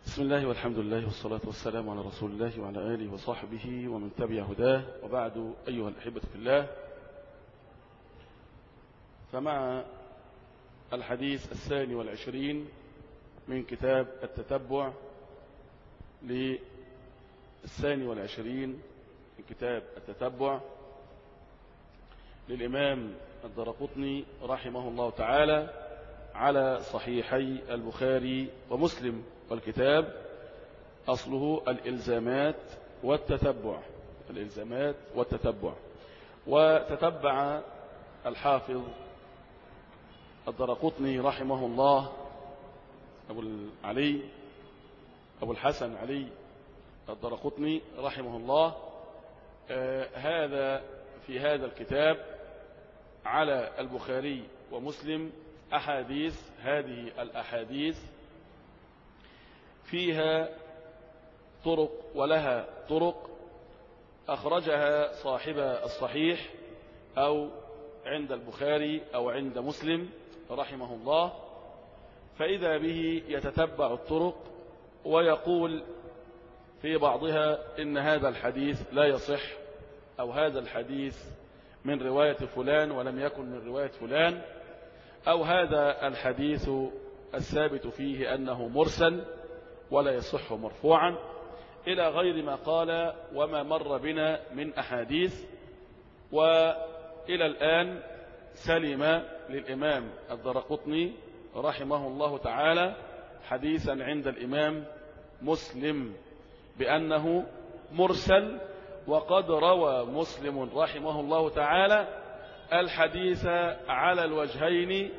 بسم الله والحمد لله والصلاة والسلام على رسول الله وعلى آله وصحبه ومن تبع هداه وبعد أيها الأحبة في الله فمع الحديث الثاني والعشرين من كتاب التتبع للثاني والعشرين من كتاب التتبع للإمام الدرقطني رحمه الله تعالى على صحيحي البخاري ومسلم والكتاب أصله الإلزامات والتتبع الإلزامات والتتبع وتتبع الحافظ الدرقطني رحمه الله أبو علي أبو الحسن علي الدرقطني رحمه الله آه هذا في هذا الكتاب على البخاري ومسلم أحاديث هذه الأحاديث فيها طرق ولها طرق أخرجها صاحب الصحيح أو عند البخاري أو عند مسلم رحمه الله فإذا به يتتبع الطرق ويقول في بعضها إن هذا الحديث لا يصح أو هذا الحديث من رواية فلان ولم يكن من رواية فلان أو هذا الحديث الثابت فيه أنه مرسل ولا يصح مرفوعا إلى غير ما قال وما مر بنا من أحاديث وإلى الآن سلم للإمام الدرقطني رحمه الله تعالى حديثا عند الإمام مسلم بأنه مرسل وقد روى مسلم رحمه الله تعالى الحديث على الوجهين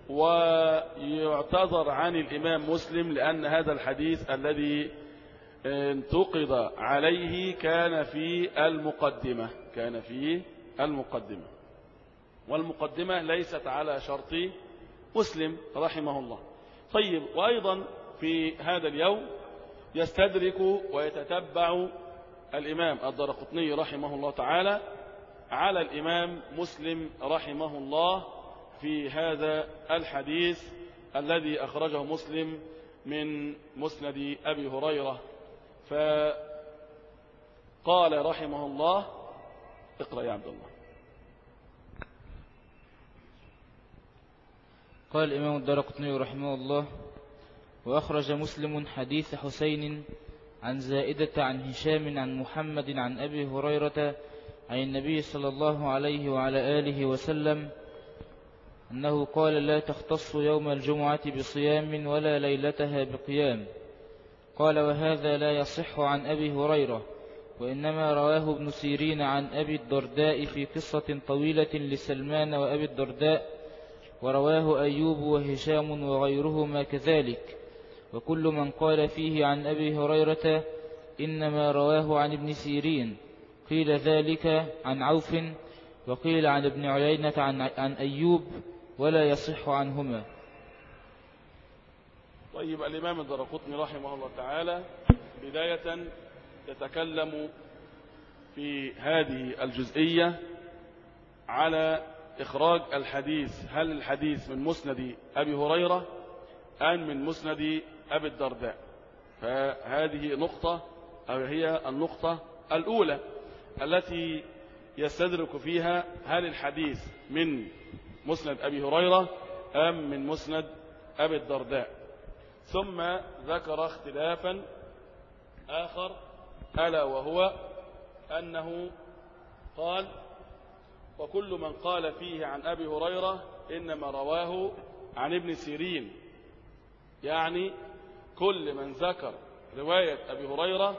ويعتذر عن الإمام مسلم لأن هذا الحديث الذي انتقض عليه كان في المقدمة كان في المقدمة والمقدمة ليست على شرط مسلم رحمه الله طيب وأيضا في هذا اليوم يستدرك ويتتبع الإمام الدرقطني رحمه الله تعالى على الإمام مسلم رحمه الله في هذا الحديث الذي أخرجه مسلم من مسند أبي هريرة فقال رحمه الله اقرأ يا عبد الله قال الإمام الدرقطني رحمه الله وأخرج مسلم حديث حسين عن زائدة عن هشام عن محمد عن أبي هريرة عن النبي صلى الله عليه وعلى آله وسلم أنه قال لا تختص يوم الجمعة بصيام ولا ليلتها بقيام قال وهذا لا يصح عن أبي هريرة وإنما رواه ابن سيرين عن أبي الدرداء في قصة طويلة لسلمان وأبي الدرداء ورواه أيوب وهشام وغيرهما كذلك وكل من قال فيه عن أبي هريرة إنما رواه عن ابن سيرين قيل ذلك عن عوف وقيل عن ابن عيينة عن, عن أيوب ولا يصح عنهما طيب الإمام الدرقطني رحمه الله تعالى بداية يتكلم في هذه الجزئية على إخراج الحديث هل الحديث من مسند أبي هريرة أم من مسند أبي الدرداء فهذه نقطة أو هي النقطة الأولى التي يستدرك فيها هل الحديث من مسند أبي هريرة أم من مسند أبي الدرداء ثم ذكر اختلافا آخر ألا وهو أنه قال وكل من قال فيه عن أبي هريرة إنما رواه عن ابن سيرين يعني كل من ذكر رواية أبي هريرة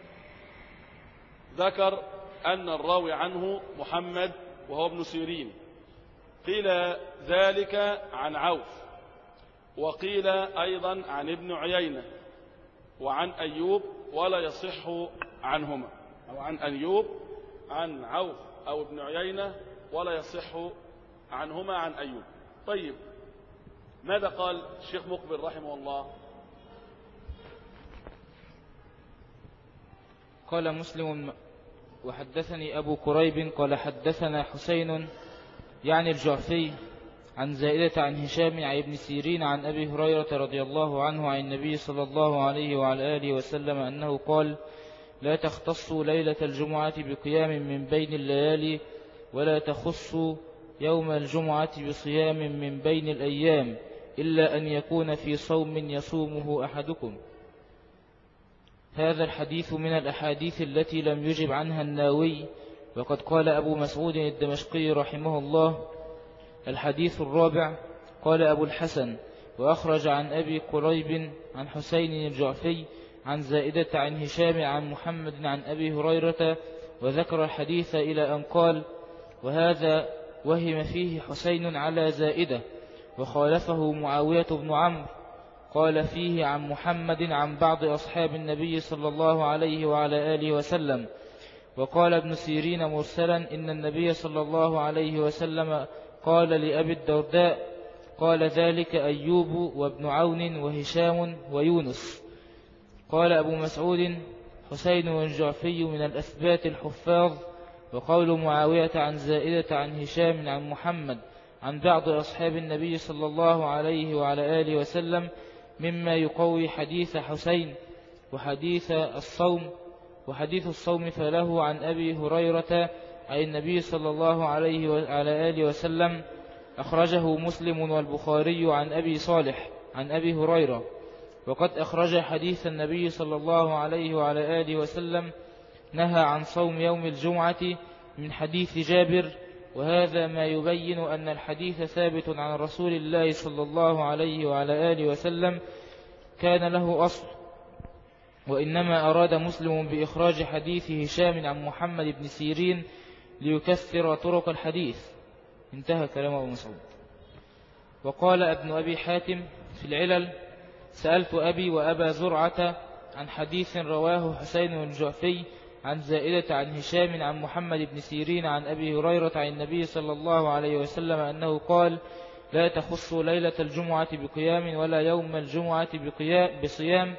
ذكر أن الراوي عنه محمد وهو ابن سيرين قيل ذلك عن عوف وقيل أيضا عن ابن عيينة وعن أيوب ولا يصح عنهما أو عن أيوب عن عوف أو ابن عيينة ولا يصح عنهما عن أيوب طيب ماذا قال الشيخ مقبل رحمه الله قال مسلم وحدثني أبو كريب قال حدثنا حسين يعني الجعفي عن زائدة عن هشام عن ابن سيرين عن أبي هريرة رضي الله عنه عن النبي صلى الله عليه وعلى آله وسلم أنه قال لا تختصوا ليلة الجمعة بقيام من بين الليالي ولا تخصوا يوم الجمعة بصيام من بين الأيام إلا أن يكون في صوم يصومه أحدكم هذا الحديث من الأحاديث التي لم يجب عنها الناوي وقد قال أبو مسعود الدمشقي رحمه الله الحديث الرابع قال أبو الحسن وأخرج عن أبي قريب عن حسين الجعفي عن زائدة عن هشام عن محمد عن أبي هريرة وذكر الحديث إلى أن قال وهذا وهم فيه حسين على زائدة وخالفه معاوية بن عمرو قال فيه عن محمد عن بعض أصحاب النبي صلى الله عليه وعلى آله وسلم وقال ابن سيرين مرسلا إن النبي صلى الله عليه وسلم قال لأبي الدرداء قال ذلك أيوب وابن عون وهشام ويونس قال أبو مسعود حسين والجعفي من الأثبات الحفاظ وقول معاوية عن زائدة عن هشام عن محمد عن بعض أصحاب النبي صلى الله عليه وعلى آله وسلم مما يقوي حديث حسين وحديث الصوم وحديث الصوم فله عن أبي هريرة عن النبي صلى الله عليه وعلى آله وسلم أخرجه مسلم والبخاري عن أبي صالح عن أبي هريرة وقد أخرج حديث النبي صلى الله عليه وعلى آله وسلم نهى عن صوم يوم الجمعة من حديث جابر وهذا ما يبين أن الحديث ثابت عن رسول الله صلى الله عليه وعلى آله وسلم كان له أصل وإنما أراد مسلم بإخراج حديث هشام عن محمد بن سيرين ليكثر طرق الحديث انتهى كلام أبو مسعود وقال ابن أبي حاتم في العلل سألت أبي وأبا زرعة عن حديث رواه حسين الجعفي عن زائدة عن هشام عن محمد بن سيرين عن أبي هريرة عن النبي صلى الله عليه وسلم أنه قال لا تخصوا ليلة الجمعة بقيام ولا يوم الجمعة بصيام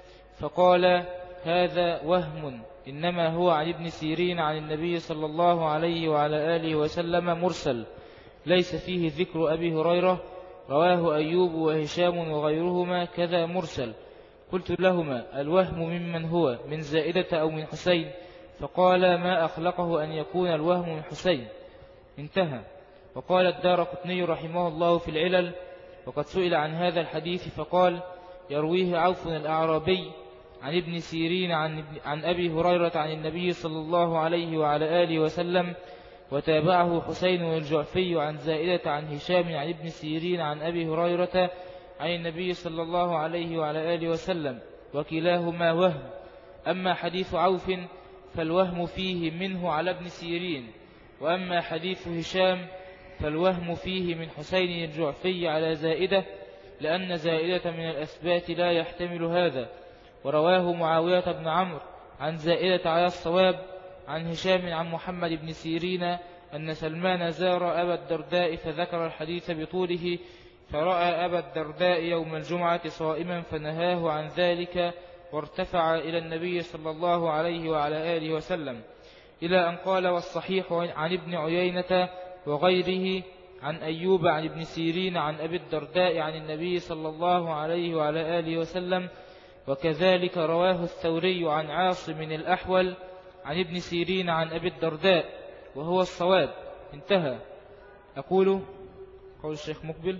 فقال هذا وهم إنما هو عن ابن سيرين عن النبي صلى الله عليه وعلى آله وسلم مرسل ليس فيه ذكر أبي هريرة رواه أيوب وهشام وغيرهما كذا مرسل قلت لهما الوهم ممن هو من زائدة أو من حسين فقال ما أخلقه أن يكون الوهم من حسين انتهى وقال الدار قطني رحمه الله في العلل وقد سئل عن هذا الحديث فقال يرويه عوف الأعرابي عن ابن سيرين عن, عن أبي هريرة عن النبي صلى الله عليه وعلى آله وسلم وتابعه حسين الجعفي عن زائدة عن هشام عن ابن سيرين عن أبي هريرة عن النبي صلى الله عليه وعلى آله وسلم وكلاهما وهم أما حديث عوف فالوهم فيه منه على ابن سيرين وأما حديث هشام فالوهم فيه من حسين الجعفي على زائدة لأن زائدة من الأثبات لا يحتمل هذا ورواه معاوية بن عمرو عن زائدة على الصواب عن هشام عن محمد بن سيرين أن سلمان زار أبا الدرداء فذكر الحديث بطوله فرأى أبا الدرداء يوم الجمعة صائما فنهاه عن ذلك وارتفع إلى النبي صلى الله عليه وعلى آله وسلم إلى أن قال والصحيح عن ابن عيينة وغيره عن أيوب عن ابن سيرين عن أبي الدرداء عن النبي صلى الله عليه وعلى آله وسلم وكذلك رواه الثوري عن عاصم الأحول عن ابن سيرين عن أبي الدرداء وهو الصواب انتهى أقول قول الشيخ مقبل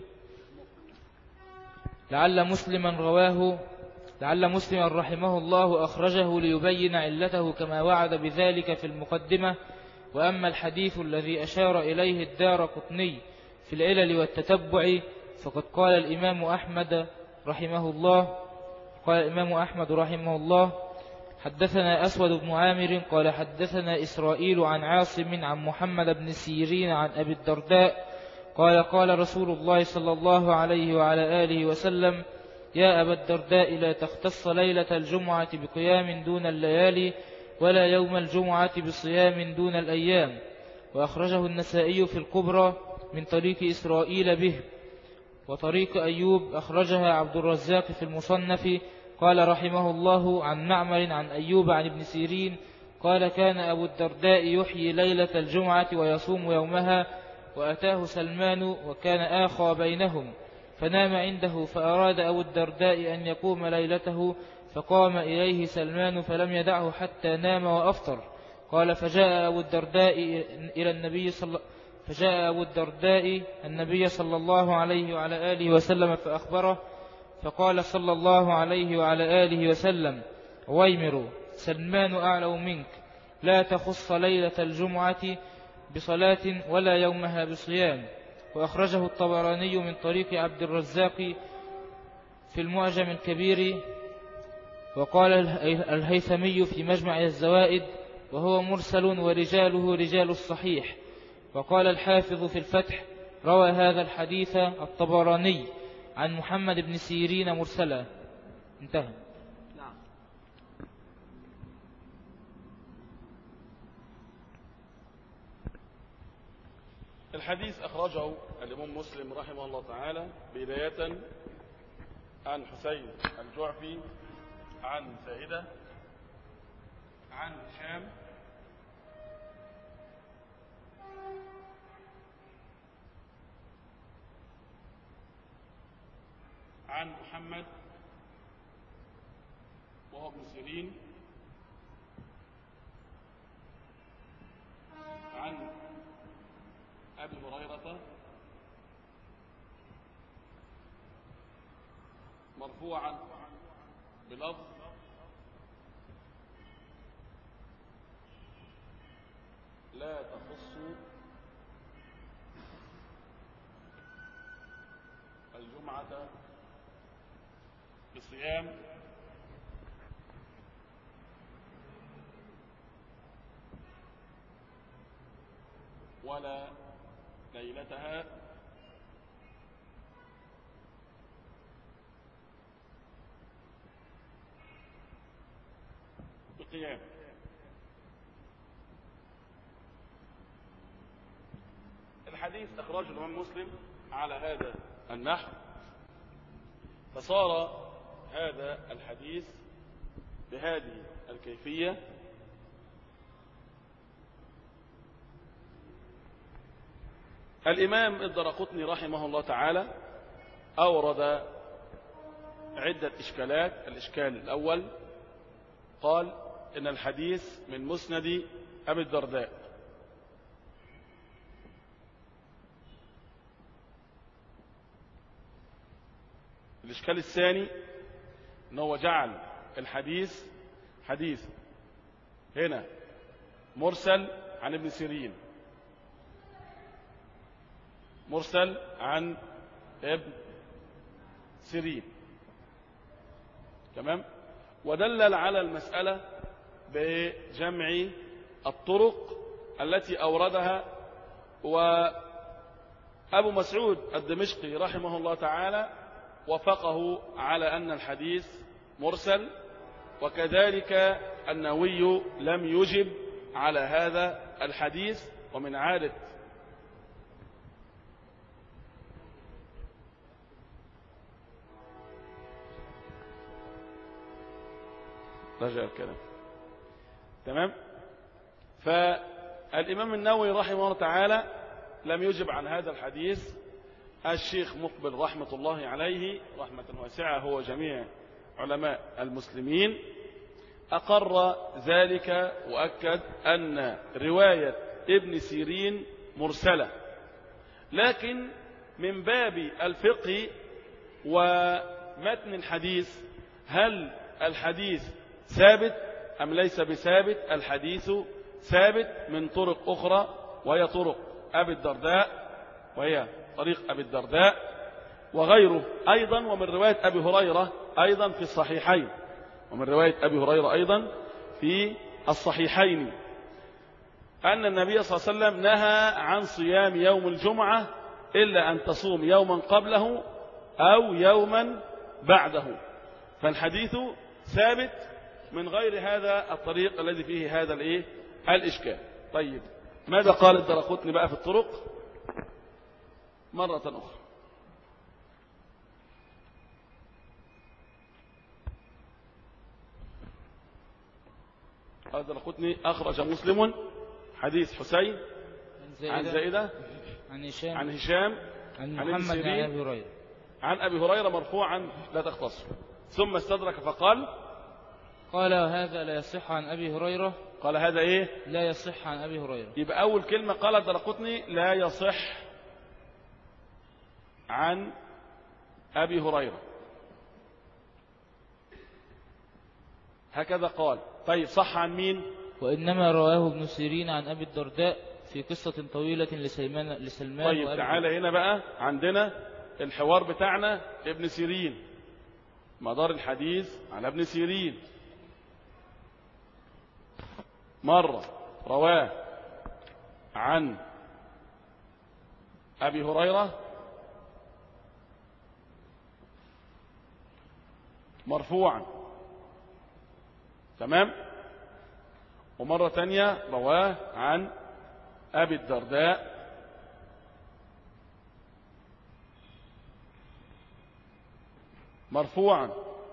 لعل مسلما رواه لعل مسلما رحمه الله أخرجه ليبين علته كما وعد بذلك في المقدمة وأما الحديث الذي أشار إليه الدار قطني في العلل والتتبع فقد قال الإمام أحمد رحمه الله قال الإمام أحمد رحمه الله حدثنا أسود بن عامر قال حدثنا إسرائيل عن عاصم عن محمد بن سيرين عن أبي الدرداء قال قال رسول الله صلى الله عليه وعلى آله وسلم يا أبا الدرداء لا تختص ليلة الجمعة بقيام دون الليالي ولا يوم الجمعة بصيام دون الأيام وأخرجه النسائي في الكبرى من طريق إسرائيل به وطريق أيوب أخرجها عبد الرزاق في المصنف قال رحمه الله عن معمر عن أيوب عن ابن سيرين قال كان أبو الدرداء يحيي ليلة الجمعة ويصوم يومها وأتاه سلمان وكان آخى بينهم فنام عنده فأراد أبو الدرداء أن يقوم ليلته فقام إليه سلمان فلم يدعه حتى نام وأفطر قال فجاء أبو الدرداء إلى النبي صلى فجاء أبو الدرداء النبي صلى الله عليه وعلى آله وسلم فأخبره فقال صلى الله عليه وعلى آله وسلم ويمر سلمان أعلم منك لا تخص ليلة الجمعة بصلاة ولا يومها بصيام وأخرجه الطبراني من طريق عبد الرزاق في المعجم الكبير وقال الهيثمي في مجمع الزوائد وهو مرسل ورجاله رجال الصحيح وقال الحافظ في الفتح روى هذا الحديث الطبراني عن محمد بن سيرين مرسلا انتهى نعم الحديث أخرجه الإمام مسلم رحمه الله تعالى بداية عن حسين الجعفي عن سائدة عن هشام عن محمد وهو ابن سيرين عن أبي هريرة مرفوعا بلفظ لا تخص الجمعة بصيام ولا ليلتها بقيام الحديث أخرجه الإمام مسلم على هذا النحو فصار هذا الحديث بهذه الكيفية الإمام الدرقطني رحمه الله تعالى أورد عدة إشكالات الإشكال الأول قال إن الحديث من مسند أبي الدرداء الإشكال الثاني ان هو جعل الحديث حديث هنا مرسل عن ابن سيرين مرسل عن ابن سيرين تمام ودلل على المسألة بجمع الطرق التي أوردها وأبو مسعود الدمشقي رحمه الله تعالى وفقه على أن الحديث مرسل وكذلك النووي لم يجب على هذا الحديث ومن عادة رجع الكلام تمام فالإمام النووي رحمه الله تعالى لم يجب عن هذا الحديث الشيخ مقبل رحمة الله عليه رحمة واسعة هو جميع علماء المسلمين أقر ذلك وأكد أن رواية ابن سيرين مرسلة لكن من باب الفقه ومتن الحديث هل الحديث ثابت أم ليس بثابت الحديث ثابت من طرق أخرى وهي طرق أبي الدرداء وهي طريق أبي الدرداء وغيره أيضا ومن رواية أبي هريرة أيضا في الصحيحين ومن رواية أبي هريرة أيضا في الصحيحين أن النبي صلى الله عليه وسلم نهى عن صيام يوم الجمعة إلا أن تصوم يوما قبله أو يوما بعده فالحديث ثابت من غير هذا الطريق الذي فيه هذا الايه الإشكال طيب ماذا قال الدرقطني بقى في الطرق مرة أخرى هذا القطني أخرج مسلم حديث حسين عن زائدة عن هشام عن هشام عن عن ابن محمد عن سيرين. أبي هريرة عن أبي هريرة مرفوعا لا تختص ثم استدرك فقال قال هذا لا يصح عن أبي هريرة قال هذا إيه لا يصح عن أبي هريرة يبقى أول كلمة قال الدرقطني لا يصح عن أبي هريرة هكذا قال طيب صح عن مين وإنما رواه ابن سيرين عن أبي الدرداء في قصة طويلة لسلمان, لسلمان طيب وأبي تعالى هنا بقى عندنا الحوار بتاعنا ابن سيرين مدار الحديث على ابن سيرين مرة رواه عن أبي هريرة مرفوعا تمام ومرة تانية رواه عن أبي الدرداء مرفوعا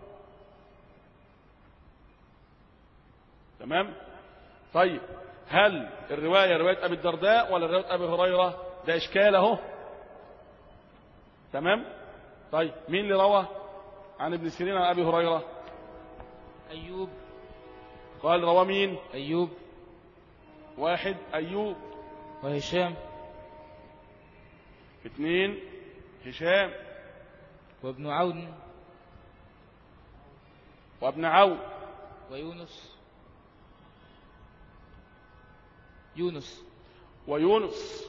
تمام طيب هل الرواية رواية أبي الدرداء ولا رواية أبي هريرة ده إشكال أهو تمام طيب مين اللي روى عن ابن سيرين عن أبي هريرة أيوب قال روى مين أيوب واحد أيوب وهشام اثنين هشام وابن عون وابن عون ويونس يونس ويونس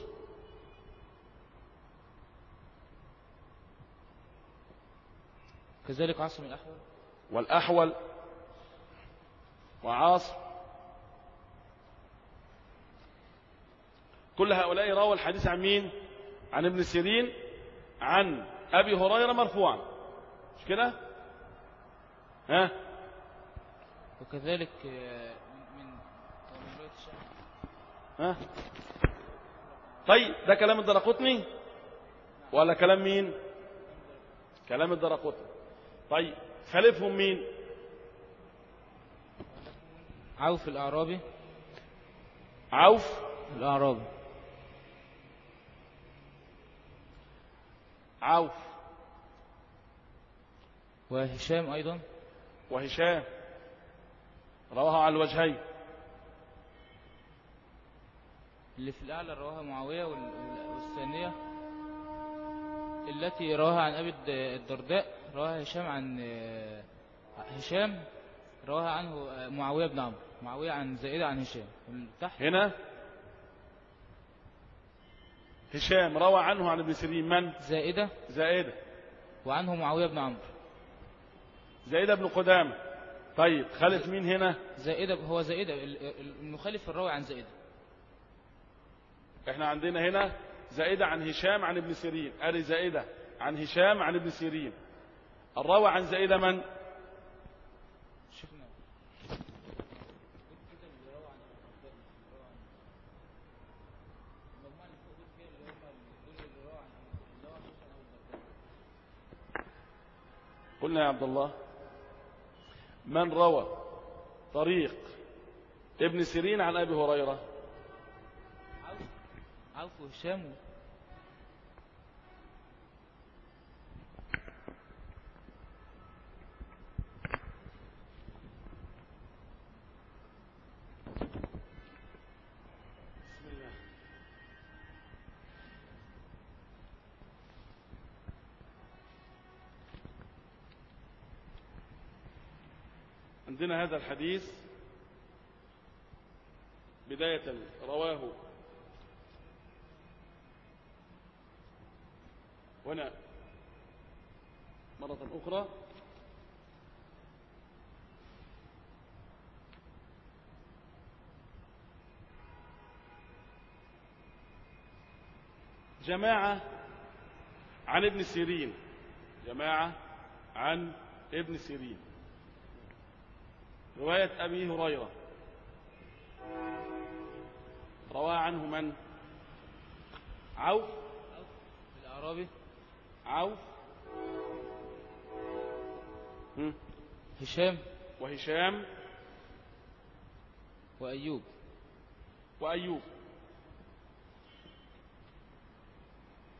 كذلك عاصم الأحول والأحول وعاصم كل هؤلاء روى الحديث عن مين عن ابن سيرين عن أبي هريرة مرفوعا مش كده ها وكذلك آه، من من من رواية الشام ها طيب ده كلام الدرقطني ولا كلام مين كلام الدرقطني طيب خالفهم مين عوف الأعرابي عوف الأعرابي عوف وهشام أيضا وهشام رواه على الوجهين اللي في الأعلى رواها معاوية وال- وال- والثانية التي رواها عن أبي الد- الدرداء رواها هشام عن آه، هشام رواها عنه آه، معاوية بن عمرو معاوية عن زائدة عن هشام اللي تحت هنا هشام روى عنه عن ابن سيرين من زائدة زائدة وعنه معاوية بن عمرو زائدة بن قدامة طيب خالف مين هنا زائدة هو زائدة ال- ال- المخالف الراوي عن زائدة احنا عندنا هنا زائدة عن هشام عن ابن سيرين ادي زائدة عن هشام عن ابن سيرين الراوي عن زائدة من شفنا قلنا يا عبد الله من روى طريق ابن سيرين عن ابي هريره عوف عوف وهشام بسم الله عندنا هذا الحديث بداية رواه هنا مرة أخرى جماعة عن ابن سيرين جماعة عن ابن سيرين رواية أبي هريرة روى عنه من عوف الأعرابي عوف هم، هشام وهشام وأيوب وأيوب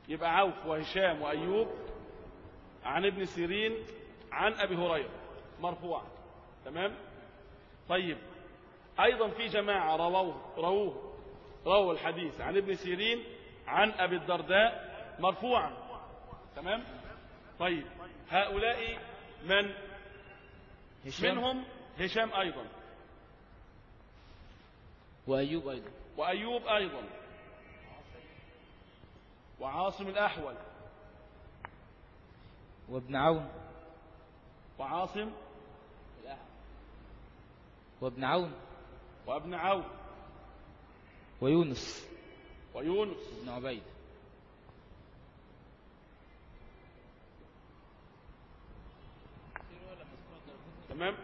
يبقى عوف وهشام وأيوب عن ابن سيرين عن أبي هريرة مرفوعا تمام طيب أيضا في جماعة رووه رووه رووا الحديث عن ابن سيرين عن أبي الدرداء مرفوعا تمام طيب هؤلاء من هشام منهم هشام أيضا وأيوب أيضا وأيوب أيضا وعاصم الأحول وابن عون وعاصم وابن عون وابن عون ويونس ويونس بن عبيد تمام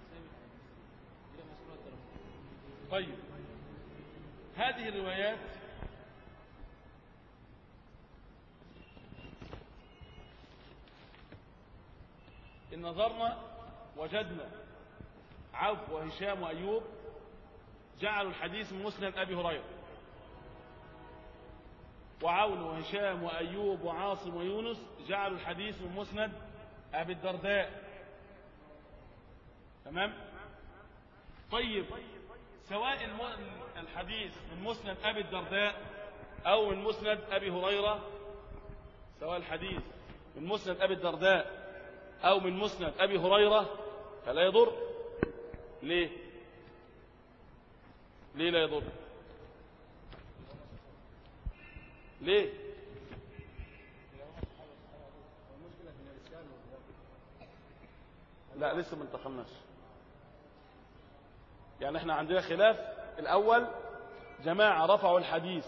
طيب هذه الروايات إن نظرنا وجدنا عوف وهشام وأيوب جعلوا الحديث من مسند أبي هريرة وعون وهشام وأيوب وعاصم ويونس جعلوا الحديث من مسند أبي الدرداء تمام طيب سواء الم- الحديث من مسند أبي الدرداء أو من مسند أبي هريرة سواء الحديث من مسند أبي الدرداء أو من مسند أبي هريرة فلا يضر ليه ليه لا يضر ليه لا لسه ما انتقلناش يعني احنا عندنا خلاف الاول جماعة رفعوا الحديث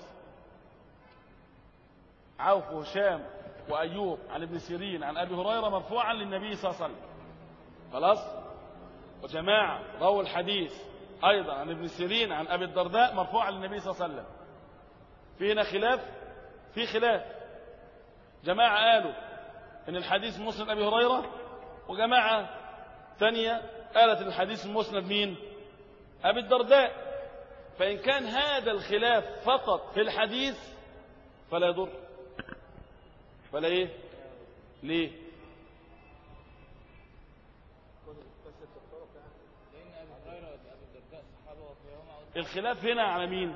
عوف وهشام وايوب عن ابن سيرين عن ابي هريرة مرفوعا للنبي صلى الله عليه وسلم خلاص وجماعة رووا الحديث ايضا عن ابن سيرين عن ابي الدرداء مرفوعا للنبي صلى الله عليه وسلم في هنا خلاف في خلاف جماعة قالوا ان الحديث مسند ابي هريرة وجماعة ثانية قالت ان الحديث مسند مين ابي الدرداء فان كان هذا الخلاف فقط في الحديث فلا يضر فلا ايه ليه الخلاف هنا على مين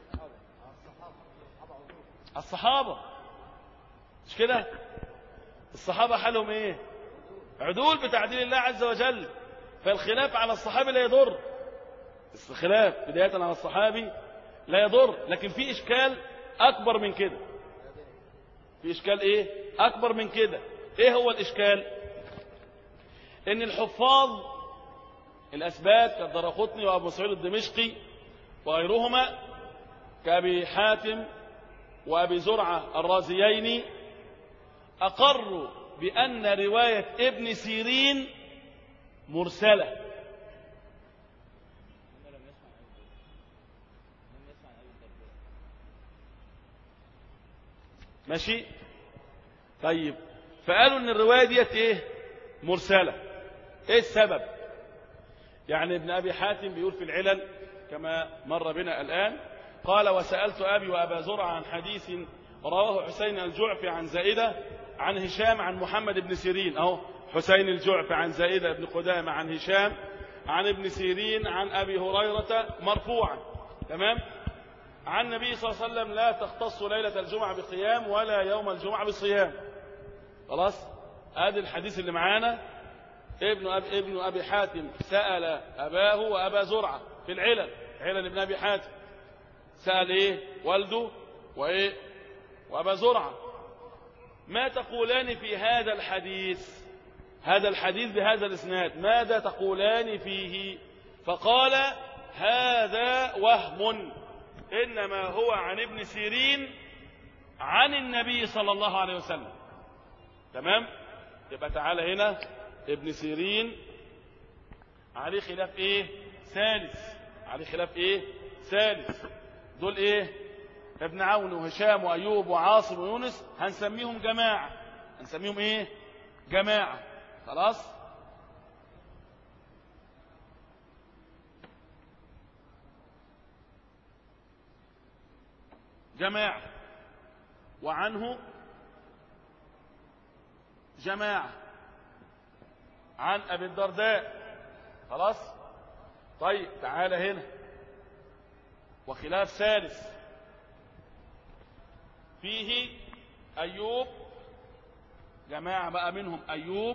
الصحابة مش كده الصحابة حالهم ايه عدول بتعديل الله عز وجل فالخلاف على الصحابي لا يضر الخلاف بداية على الصحابي لا يضر لكن في إشكال أكبر من كده في إشكال إيه أكبر من كده إيه هو الإشكال إن الحفاظ الأسباب كالدرقطني وأبو سعيد الدمشقي وغيرهما كأبي حاتم وأبي زرعة الرازيين أقروا بأن رواية ابن سيرين مرسلة ماشي طيب فقالوا ان الرواية ديت ايه مرسلة ايه السبب يعني ابن ابي حاتم بيقول في العلل كما مر بنا الان قال وسألت ابي وابا زرع عن حديث رواه حسين الجعفي عن زائدة عن هشام عن محمد بن سيرين اهو حسين الجعفي عن زائدة بن قدامة عن هشام عن ابن سيرين عن ابي هريرة مرفوعا تمام عن النبي صلى الله عليه وسلم لا تختص ليلة الجمعة بقيام ولا يوم الجمعة بصيام خلاص ادي الحديث اللي معانا ابن أبي, ابن أبي حاتم سأل أباه وأبا زرعة في العلل علل ابن أبي حاتم سأل إيه والده وإيه وأبا زرعة ما تقولان في هذا الحديث هذا الحديث بهذا الاسناد ماذا تقولان فيه فقال هذا وهم إنما هو عن ابن سيرين عن النبي صلى الله عليه وسلم تمام يبقى تعالى هنا ابن سيرين عليه خلاف ايه ثالث عليه خلاف ايه ثالث دول ايه ابن عون وهشام وايوب وعاصم ويونس هنسميهم جماعه هنسميهم ايه جماعه خلاص جماعه وعنه جماعة عن أبي الدرداء خلاص طيب تعال هنا وخلاف ثالث فيه أيوب جماعة بقى منهم أيوب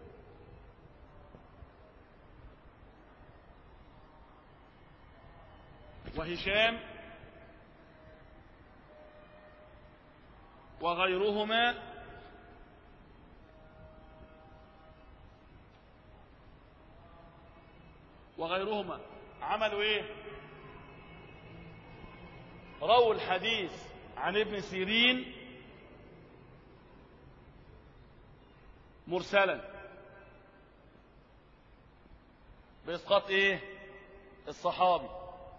وهشام وغيرهما وغيرهما عملوا ايه رووا الحديث عن ابن سيرين مرسلا بإسقاط ايه الصحابي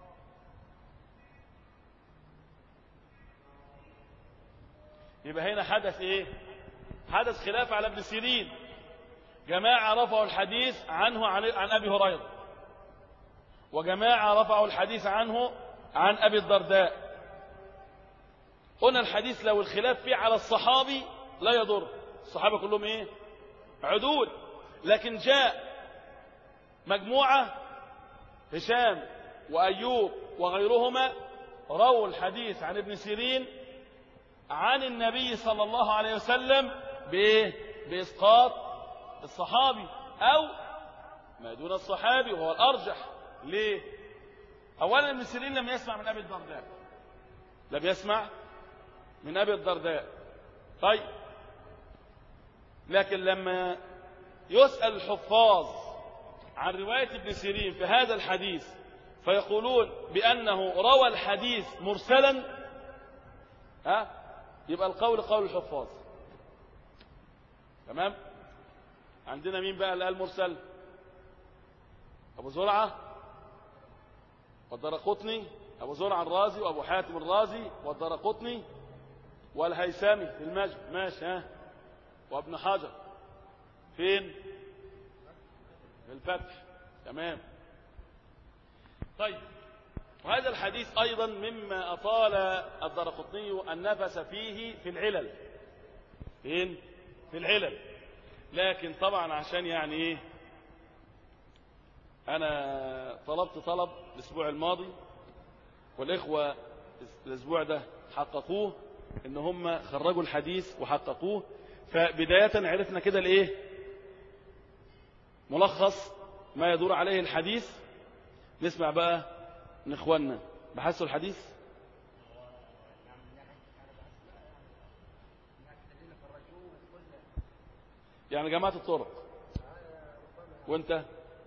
يبقى هنا حدث ايه حدث خلاف على ابن سيرين جماعة رفعوا الحديث عنه عن, عن أبي هريرة وجماعة رفعوا الحديث عنه عن أبي الدرداء قلنا الحديث لو الخلاف فيه على الصحابي لا يضر الصحابة كلهم ايه عدول لكن جاء مجموعة هشام وأيوب وغيرهما رووا الحديث عن ابن سيرين عن النبي صلى الله عليه وسلم بإيه؟ بإسقاط الصحابي أو ما دون الصحابي وهو الأرجح ليه أولا ابن سيرين لم يسمع من أبي الدرداء لم يسمع من أبي الدرداء طيب لكن لما يسأل الحفاظ عن رواية ابن سيرين في هذا الحديث فيقولون بأنه روى الحديث مرسلا ها يبقى القول قول الحفاظ تمام عندنا مين بقى اللي قال مرسل أبو زرعة والدرقطني أبو زرعة الرازي وأبو حاتم الرازي والدرقطني والهيثمي في المجد ماشي ها وابن حجر فين في الفتح تمام طيب وهذا الحديث أيضا مما أطال الدرقطني النفس فيه في العلل فين في العلل لكن طبعا عشان يعني ايه انا طلبت طلب الاسبوع الماضي والاخوة الاسبوع ده حققوه ان هم خرجوا الحديث وحققوه فبداية عرفنا كده الايه ملخص ما يدور عليه الحديث نسمع بقى من اخواننا بحثوا الحديث يعني جماعة الطرق وانت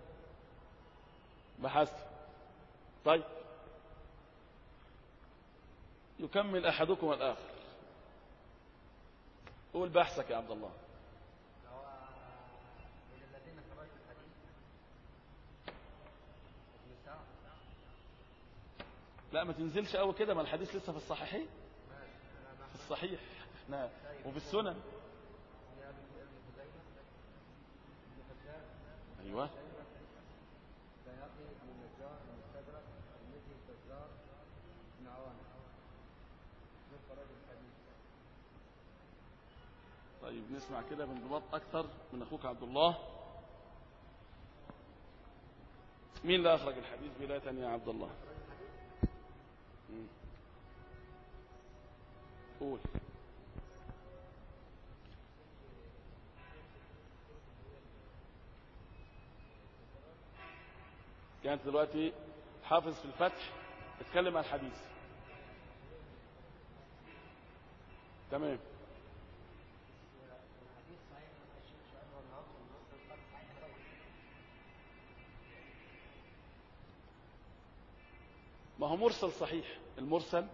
بحثت طيب يكمل احدكم الاخر قول بحثك يا عبد الله لا ما تنزلش قوي كده ما الحديث لسه في الصحيحين في الصحيح احنا وفي السنن ايوه طيب نسمع كده بانضباط اكثر من اخوك عبد الله مين اللي اخرج الحديث بدايه يا عبد الله مم. قول كانت دلوقتي حافظ في الفتح اتكلم عن الحديث تمام ما هو مرسل صحيح المرسل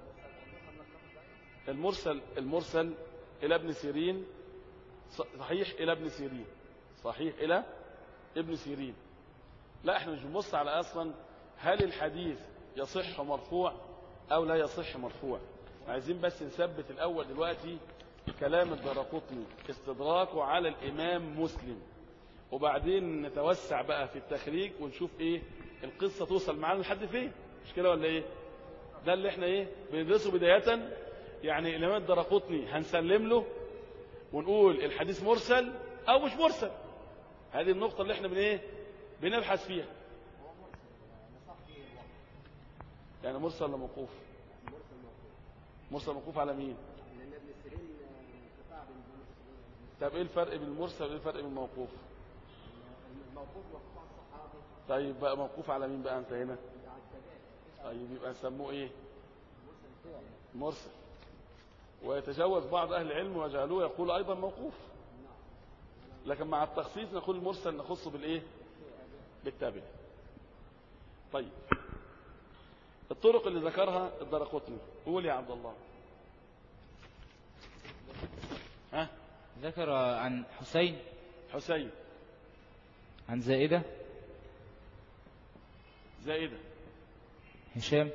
المرسل المرسل إلى ابن سيرين صحيح إلى ابن سيرين صحيح إلى ابن سيرين لا احنا مش بنبص على أصلا هل الحديث يصح مرفوع أو لا يصح مرفوع عايزين بس نثبت الأول دلوقتي كلام الدرقطني استدراكه على الإمام مسلم وبعدين نتوسع بقى في التخريج ونشوف ايه القصة توصل معانا لحد فين مش كده ولا ايه ده اللي احنا ايه بندرسه بداية يعني الامام الدرقطني هنسلم له ونقول الحديث مرسل او مش مرسل هذه النقطة اللي احنا بن ايه بنبحث فيها يعني مرسل ولا موقوف مرسل موقوف على مين لان ابن سيرين انقطاع بين طب ايه الفرق بين المرسل وايه الفرق بين الموقوف الموقوف موقوف على الصحابي طيب بقى موقوف على مين بقى انت هنا على التابعي طيب يبقى نسموه ايه مرسل ويتجاوز بعض اهل العلم وجعلوه يقول ايضا موقوف لكن مع التخصيص نقول المرسل نخصه بالايه بالتابع طيب الطرق اللي ذكرها الدرقطني قول يا عبد الله ها ذكر عن حسين حسين عن زائدة زائدة هشام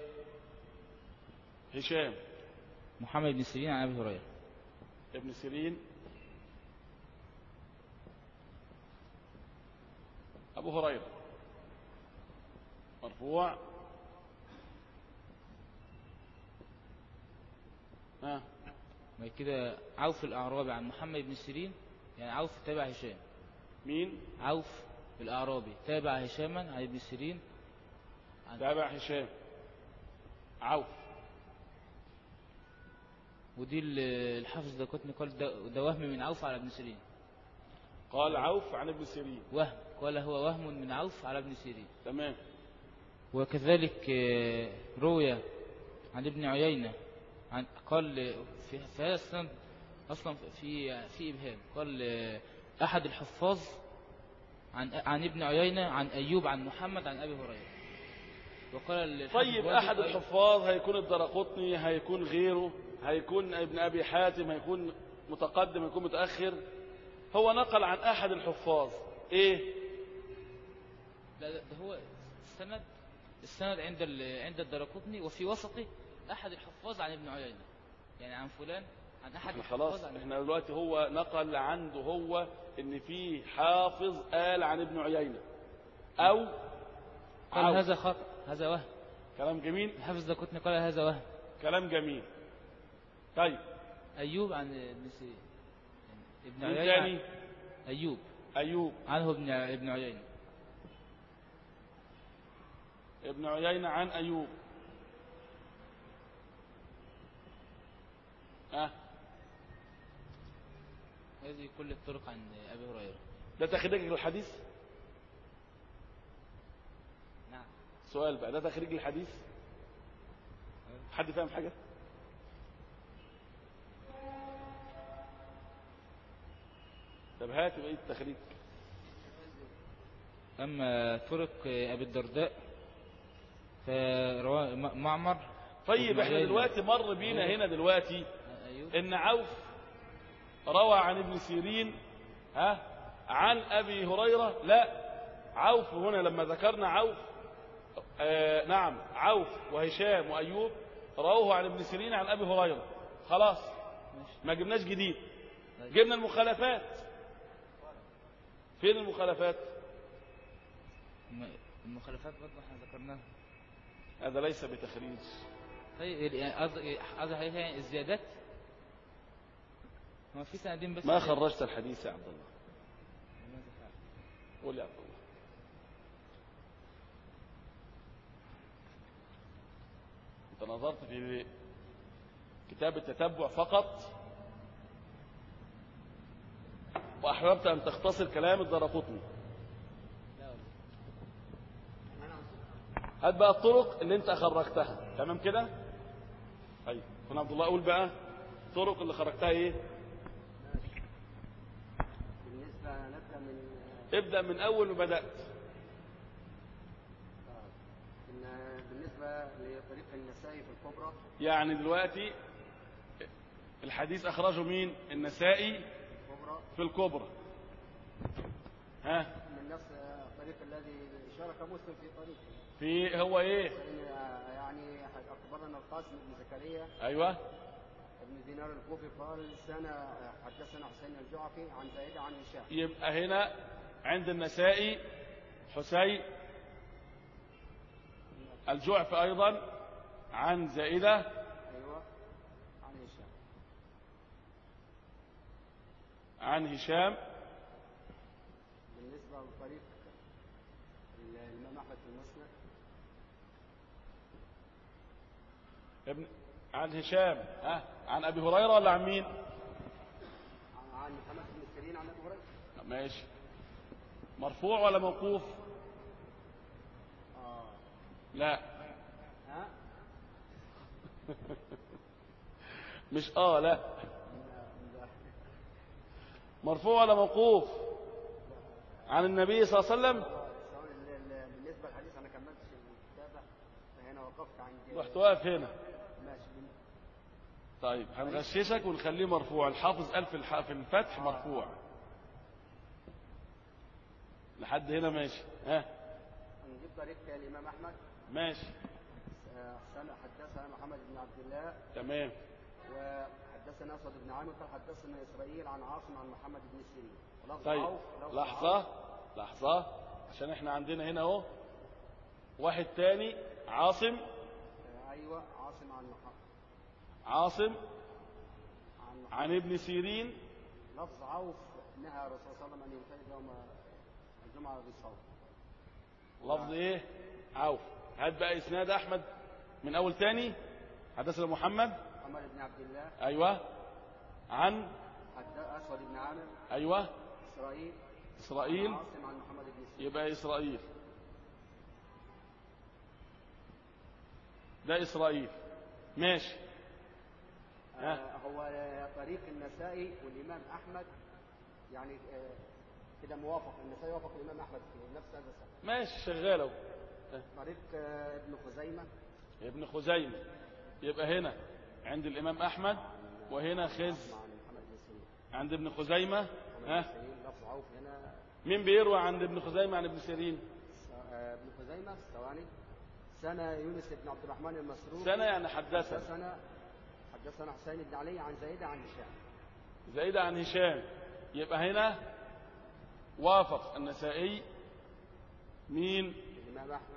هشام محمد بن سيرين عن أبي هريرة ابن سيرين أبو هريرة مرفوع ها بعد كده عوف الأعرابي عن محمد بن سيرين يعني عوف تابع هشام مين عوف الأعرابي تابع هشاما عن ابن سيرين عن تابع هشام عوف ودي ال- الحافظ ده كنت قال ده, ده وهم من عوف على ابن سيرين قال عوف عن ابن سيرين وهم قال هو وهم من عوف على ابن سيرين تمام وكذلك آه، روي عن ابن عيينة عن قال في, في هذا السند أصلا في في إبهام قال آه، أحد الحفاظ عن عن ابن عيينة عن أيوب عن محمد عن أبي هريرة وقال الحافظ طيب الواجب أحد أيضا- الحفاظ هيكون الدرقطني هيكون غيره هيكون ابن أبي حاتم هيكون متقدم هيكون متأخر هو نقل عن أحد الحفاظ إيه لا لا، ده هو السند السند عند ال- عند الدرقطني وفي وسطه أحد الحفاظ عن ابن عيينة يعني عن فلان عن أحد احنا خلاص الحفاظ عن احنا دلوقتي هو نقل عنده هو ان في حافظ قال عن ابن عيينة او قال عوف. هذا خطأ هذا وهم كلام جميل الحافظ ده كنت قال هذا وهم كلام جميل طيب أيوب عن ابن سيرين يعني ابن مين عيينة تاني عن- أيوب ايوب عنه ابن ابن عيينة ابن عيينة عن ايوب اه هذه كل الطرق عن أبي هريرة ده تخريج للحديث نعم سؤال بقى ده تخريج للحديث حد فاهم حاجة طب هات بقى التخريج أما طرق أبي الدرداء فرواه م- معمر طيب ابن احنا عيينة دلوقتي مر بينا هنا دلوقتي عن أيوب ان عوف روى عن ابن سيرين ها عن ابي هريره لا عوف هنا لما ذكرنا عوف آه نعم عوف وهشام وايوب رووه عن ابن سيرين عن ابي هريره خلاص ما جبناش جديد جبنا المخالفات فين المخالفات الم- المخالفات برضه احنا ذكرناها هذا ليس بتخريج طيب يعني قصدي قصدي حضرتك يعني الزيادات ما في سندين بس ما خرجت الحديث يا عبد الله ماذا فعل؟ قول يا عبد الله انت نظرت في كتاب التتبع فقط واحببت ان تختصر كلام الدرقطني لا والله. هات بقى الطرق اللي انت خرجتها تمام كده طيب كنا عبد الله اقول بقى الطرق اللي خرجتها ايه بالنسبة نبدأ من ابدا من اول ما بدات آه، إن بالنسبة لطريق النسائي في الكبرى يعني دلوقتي الحديث اخرجه مين النسائي الكبرى في الكبرى ها من نفس الطريق الذي شارك مسلم في طريقه في هو ايه لأن، آه، يعني أخبرنا القاسم بن زكريا ايوه ابن دينار الكوفي قال سنة حدثنا حسين الجعفي عن زائدة عن هشام يبقى هنا عند النسائي حسين الجعف ايضا عن زائده أيوة عن هشام عن هشام برضه طريق الإمام أحمد في المسند ابن عن هشام ها عن ابي هريره ولا عن مين عن- عن محمد بن سيرين عن أبي هريرة ماشي مرفوع ولا موقوف آه لا ها مش اه لا لا لا مرفوع ولا موقوف عن النبي صلى الله عليه وسلم سواء ال- ال- بالنسبة للحديث أنا كملتش الكتابة فهنا وقفت عند رحت واقف هنا ماشي بن- طيب هنغششك ونخليه مرفوع الحافظ قال في الح- في الفتح مرفوع لحد هنا ماشي ها نجيب طريق الإمام أحمد ماشي آه، سنة حدثنا محمد بن عبد الله تمام وحدثنا أسود بن عامر قال حدثنا إسرائيل عن عاصم عن محمد بن سيرين ولفظ طيب عوف لفظ لحظة عوف. لحظة عشان احنا عندنا هنا اهو واحد تاني عاصم آه، أيوة عاصم عن محمد عاصم عن محمد عن ابن سيرين لفظ عوف نهى الرسول صلى الله عليه وسلم أن ينفرد يوم الجمعة بالصوم لفظ ايه عوف هات بقى اسناد احمد من اول تاني حدثنا محمد محمد بن عبد الله ايوه عن حد أسود بن عامر ايوه إسرائيل اسرائيل عن عاصم عن محمد بن سيرين يبقى اسرائيل ده اسرائيل ماشي ها. آه، هو طريق النسائي والإمام أحمد يعني آه، كده موافق النسائي وافق الإمام أحمد في نفس هذا السنة ماشي شغال اهو طريق آه، ابن خزيمة ابن خزيمة يبقى هنا عند الامام احمد وهنا خز عن محمد بن سيرين عند ابن خزيمة محمد ها بن سيرين لفظ عوف هنا مين بيروي عند ابن خزيمة عن ابن سيرين آه، ابن خزيمة ثواني سنة يونس بن عبد الرحمن المسروق سنة يعني حدثنا حدثنا حدثنا حسين بن علي عن زيدة عن هشام زايدة عن هشام يبقى هنا وافق النسائي مين الإمام أحمد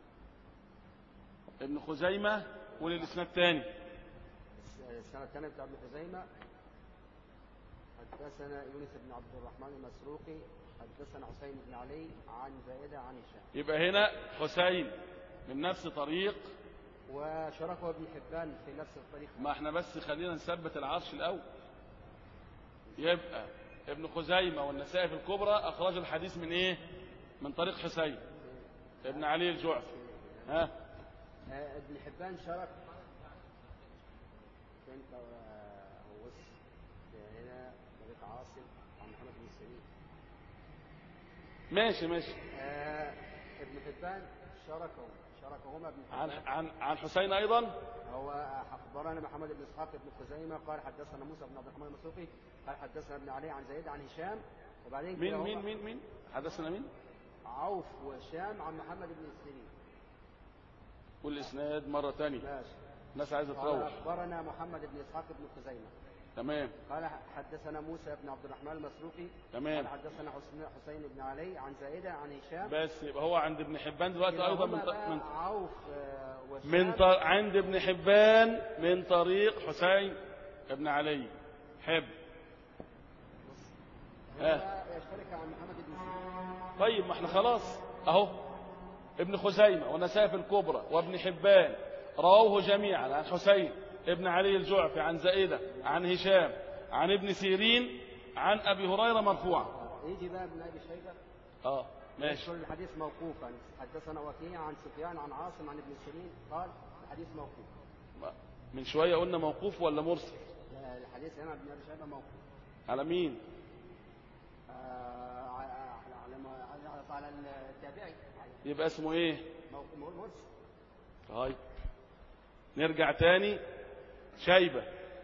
ابن خزيمة وللإسناد الثاني الس- السنة الثانية بتاع ابن خزيمة حدثنا يونس بن عبد الرحمن المسروقي حدثنا حسين بن علي عن زائدة عن هشام يبقى هنا حسين من نفس طريق وشركه ابن حبان في نفس الطريق ما احنا بس خلينا نثبت العرش الأول يبقى ابن خزيمة والنسائي في الكبرى أخرج الحديث من إيه من طريق حسين ابن علي الجعفي ها آه، ابن حبان شرك فين آه، هو بص ده هنا طريق عاصم عن محمد بن سيرين ماشي ماشي آه، ابن حبان شركه شركهما ابن عن حبان عن عن حسين أيضا هو أخبرنا محمد بن إسحاق بن خزيمة قال حدثنا موسى بن عبد الرحمن المسوقي قال حدثنا ابن علي عن زيد عن هشام وبعدين مين كده مين هو مين مين حدثنا مين عوف وهشام عن محمد بن سيرين والإسناد مرة تانية ماشي الناس عايزة قال تروح أخبرنا محمد بن إسحاق بن خزيمة تمام قال حدثنا موسى بن عبد الرحمن المسروقي تمام. قال حدثنا حسن حسين بن علي عن زائدة عن هشام بس يبقى هو عند ابن حبان دلوقتي أيضا من كلاهما ط- بقى من عوف آه، وهشام من ط... عند ابن حبان من طريق حسين ابن علي حب هنا يشترك عن محمد بن سيرين طيب ما احنا خلاص اهو ابن خزيمة والنسائي في الكبرى وابن حبان رووه جميعا عن حسين ابن علي الجعفي عن زائدة عن هشام عن ابن سيرين عن أبي هريرة مرفوعا يجي بقى ابن أبي شيبة اه ماشي يذكر الحديث موقوفا حدثنا وكيع عن سفيان عن عاصم عن ابن سيرين قال الحديث موقوف من شوية قلنا موقوف ولا مرسل لا، الحديث هنا ابن ابي شيبه موقوف على مين آه، على على ما- على- على التابعي يبقى اسمه ايه موقوف مرسل طيب نرجع تاني شيبة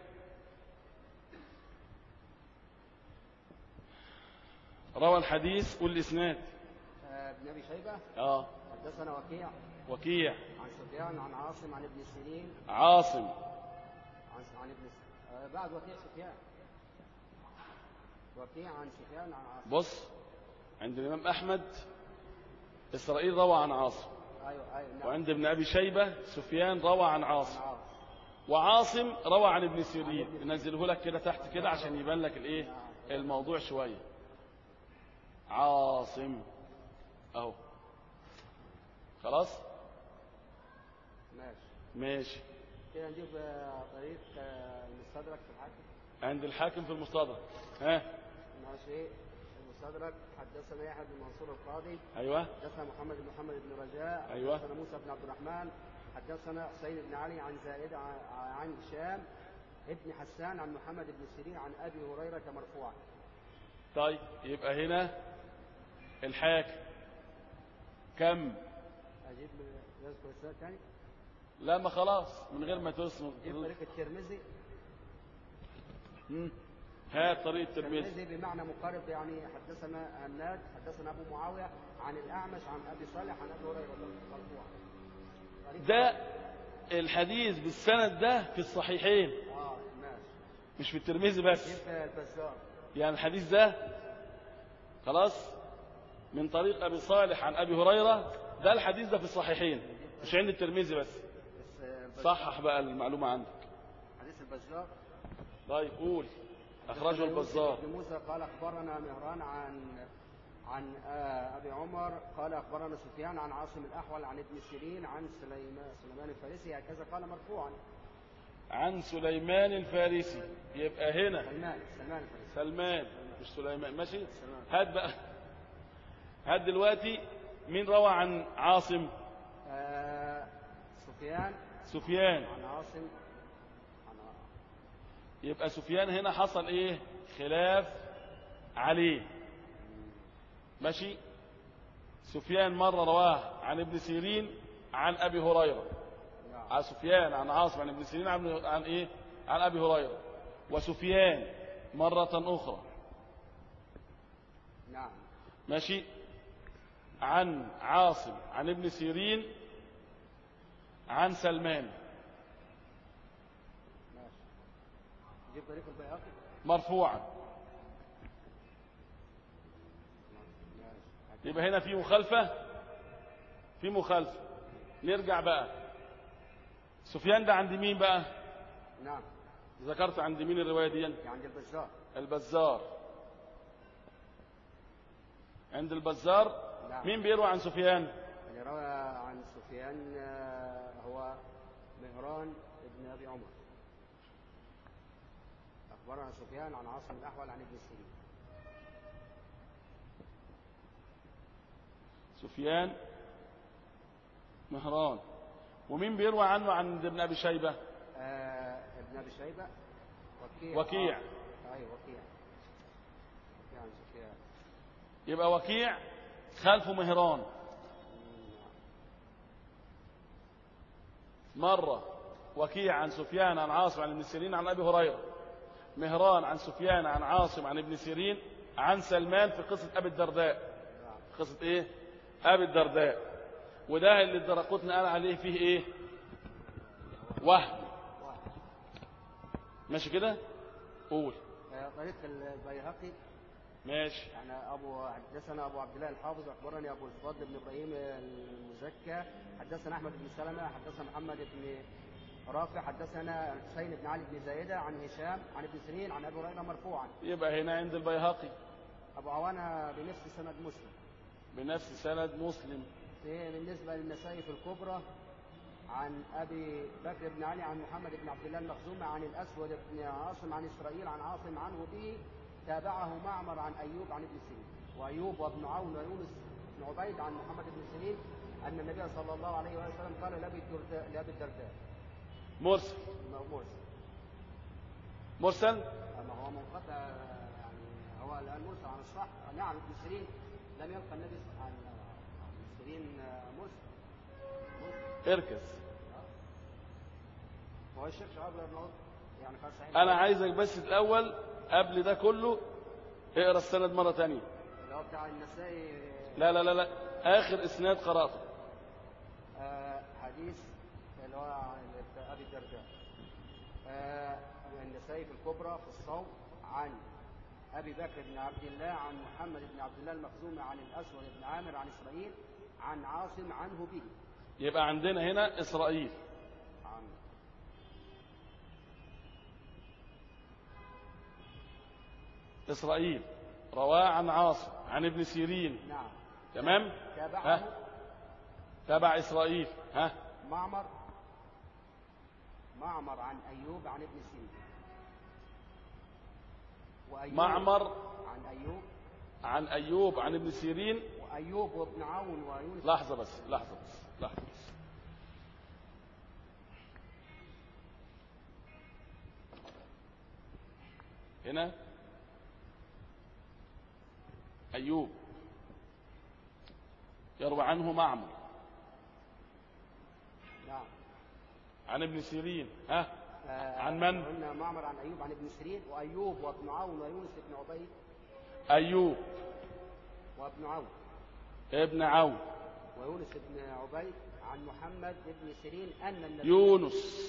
روى الحديث والإسناد آه، ابن ابي شيبه اه حدثنا وكيع وكيع عن سفيان عن عاصم عن ابن سيرين عاصم عن عن ابن س- آه، بعد وكيع سفيان وكيع عن سفيان عن عاصم بص عند الإمام أحمد إسرائيل روى عن عاصم ايوه ايوه نعم وعند ابن أبي شيبة سفيان روى عن عاصم عن عاصم وعاصم روى عن ابن سيرين ننزله لك كده تحت كده عشان يبان لك الايه الموضوع شوية عاصم اهو خلاص ماشي ماشي كده نجيب آه، طريق آه، المستدرك في الحاكم عند الحاكم في المستدرك ها ماشي المستدرك حدثنا يحيى بن منصور القاضي ايوه حدثنا محمد بن محمد بن رجاء أيوة. حدثنا موسى بن عبد الرحمن حدثنا حسين بن علي عن زائد عن- عن هشام ابن حسان عن محمد بن سيرين عن ابي هريره مرفوعا طيب يبقى هنا الحاكم كم اجيب من- يذكر السنه الثاني لا ما خلاص من غير ما تسمع اجيب طريق الترمذي مم. هات طريق الترمذي الترمذي بمعنى مقارب يعني حدثنا هناد حدثنا ابو معاويه عن الاعمش عن ابي صالح عن ابي هريره مرفوعا طريق- ده الحديث بالسند ده في الصحيحين اه ماشي مش في الترمذي بس جيب البزار يعني الحديث ده خلاص من طريق ابي صالح عن ابي هريره ده الحديث ده في الصحيحين مش عند الترمذي بس بس آه، البزار. صحح بقى المعلومه عندك حديث البزار طيب قول اخرجه البزار بن موسى قال اخبرنا مهران عن عن آه، ابي عمر قال اخبرنا سفيان عن عاصم الاحول عن ابن سيرين عن سليمان سليمان الفارسي هكذا قال مرفوعا عن سليمان الفارسي يبقى هنا سلمان سلمان الفارسي سلمان مش سليمان ماشي سلمان. هات بقى هات دلوقتي مين روى عن عاصم آه، سفيان سفيان عن عاصم عن يبقى سفيان هنا حصل ايه خلاف عليه ماشي سفيان مرة رواه عن ابن سيرين عن ابي هريرة نعم عن سفيان عن عاصم عن ابن سيرين عن, عن ايه عن ابي هريرة وسفيان مرة اخرى نعم ماشي عن عاصم عن ابن سيرين عن سلمان ماشي جيب طريق البيهقي مرفوعا ماشي يبقى هنا في مخالفة في مخالفة نرجع بقى سفيان ده عند مين بقى نعم ذكرت عند مين الرواية دي عند البزار البزار عند البزار نعم. مين بيروي عن سفيان اللي روى عن سفيان آه، هو مهران ابن ابي عمر اخبرنا سفيان عن عاصم الاحول عن ابن سيرين سفيان مهران ومين بيروي عنه عند ابن ابي شيبه آه ابن ابي شيبه وكيع وكيع. آه. ايوه وكيع وكيع عن سفيان يبقى وكيع خلفه مهران مرة وكيع عن سفيان عن عاصم عن ابن سيرين عن أبي هريرة مهران عن سفيان عن عاصم عن ابن سيرين عن سلمان في قصة أبي الدرداء نعم في قصة إيه أبي الدرداء وده اللي الدرقوتنا قال عليه فيه إيه وهم واحد ماشي كده قول آه طريق البيهقي ماشي يعني ابو حدثنا ابو عبد الله الحافظ اخبرني ابو الفضل بن ابراهيم المزكى حدثنا احمد بن سلمه حدثنا محمد بن رافع حدثنا حسين بن علي بن زايده عن هشام عن ابن سيرين عن ابي هريره مرفوعا يبقى هنا عند البيهقي ابو عوانه بنفس سند مسلم بنفس سند مسلم في بالنسبه للنسائي في الكبرى عن ابي بكر بن علي عن محمد بن عبد الله المخزومي عن الاسود بن عاصم عن اسرائيل عن عاصم عنه به تابعه معمر عن ايوب عن ابن سيرين وايوب وابن عون ويونس بن عبيد عن محمد بن سيرين ان النبي صلى الله عليه وسلم قال لابي الدرداء لابي الدرداء مرسل مرسل مرسل اما هو منقطع يعني هو الان مرسل عن الصح نعم ابن سيرين لم يلقى النبي عن عن ابن سيرين مرسل مرسل اركز هو الشيخ شعب بن عوض يعني قال صحيح انا عايزك بس الاول قبل ده كله اقرا السند مره تانية اللي هو بتاع النسائي لا لا لا لا اخر اسناد قراته آه حديث اللي هو عن ابي الدرداء آه النسائي في الكبرى في الصوم عن ابي بكر بن عبد الله عن محمد بن عبد الله المخزومي عن الاسود بن عامر عن اسرائيل عن عاصم عنه به يبقى عندنا هنا اسرائيل عن اسرائيل رواه عن عاصم عن ابن سيرين نعم تمام تابعه ها تبع إسرائيل ها معمر معمر عن أيوب عن ابن سيرين وأيوب معمر عن أيوب عن أيوب عن ابن سيرين وأيوب وابن عون ويونس لحظة بس لحظة بس لحظة بس هنا أيوب يروي عنه معمر نعم عن ابن سيرين ها آه، عن من؟ قلنا معمر عن أيوب عن ابن سيرين وأيوب وابن عون ويونس بن عبيد أيوب وابن عون ابن عون ويونس بن عبيد عن محمد بن سيرين أن النبي يونس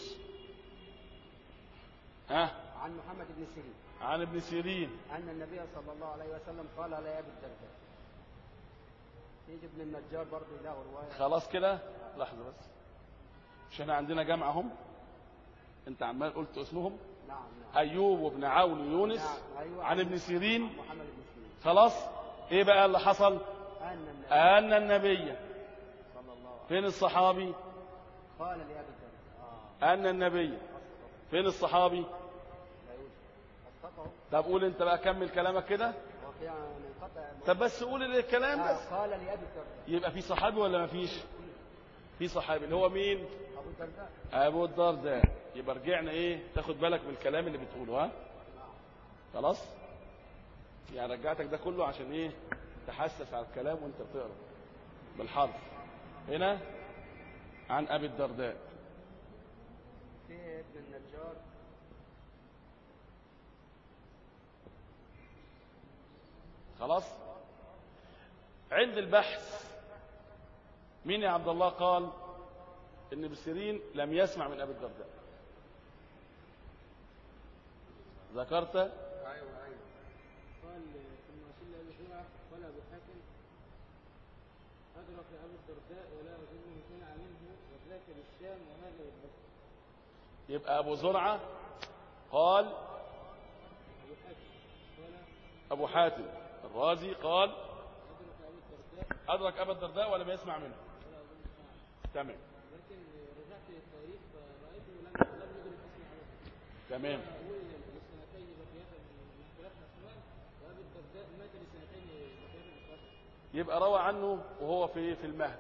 ها عن محمد بن سيرين عن ابن سيرين أن النبي صلى الله عليه وسلم قال لا يا أبي الدرداء يجي ابن النجار برضه له رواية خلاص كده لحظة بس مش احنا عندنا جمعهم انت عمال قلت اسمهم نعم نعم ايوب وابن عون ويونس نعم، أيوة. عن ابن سيرين عن محمد بن سيرين خلاص ايه بقى اللي حصل أن النبي ان النبي صلى الله عليه فين الصحابي وسلم قال لأبي الدرداء آه ان النبي فين الصحابي لا يوجد أصدقه طب قول انت بقى كمل كلامك كده وفي منقطع طب بس قول الكلام بس آه قال لأبي الدرداء يبقى في صحابي ولا ما فيش في صحابي اللي هو مين أبو الدرداء ابو الدرداء يبقى رجعنا ايه تاخد بالك من الكلام اللي بتقوله ها خلاص يعني رجعتك ده كله عشان ايه تحسس على الكلام وانت بتقرا بالحرف هنا عن ابي الدرداء في ابن النجار خلاص عند البحث مين يا عبد الله قال ان ابن سيرين لم يسمع من ابي الدرداء ذكرت أيوه أيوه قال ثم وصل ابي زرعه قال ابو حاتم ادرك ابو الدرداء ولا اظنه سمع منه وذاك بالشام وهذا بالبصره يبقى ابو زرعه قال ابو حاتم قال ابو حاتم الرازي قال ادرك ابو الدرداء ادرك ابا الدرداء ولم يسمع منه ولا اظن سمع تمام لكن رجعت للتاريخ فرايته لم لم يدرك اسم ابو تمام ولد لسنتين بقية من خلاف عثمان وابي الدرداء مات لسنتين بقية من خلاف يبقى روى عنه وهو في في المهد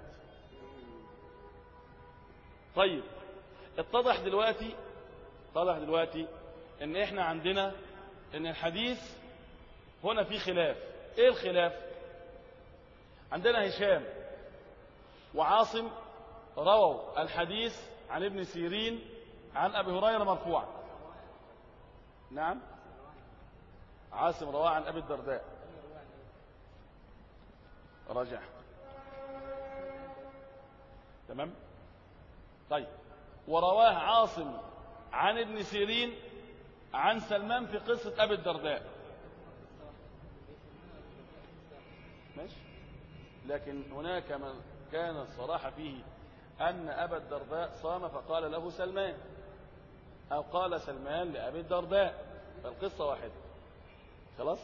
طيب اتضح دلوقتي اتضح دلوقتي ان احنا عندنا ان الحديث هنا في خلاف ايه الخلاف عندنا هشام وعاصم رووا الحديث عن ابن سيرين عن ابي هريره مرفوعا نعم عاصم رواه عن ابي الدرداء رجع تمام طيب ورواه عاصم عن ابن سيرين عن سلمان في قصة أبي الدرداء ماشي لكن هناك من كان الصراحة فيه أن أبا الدرداء صام فقال له سلمان أو قال سلمان لأبي الدرداء فالقصة واحدة خلاص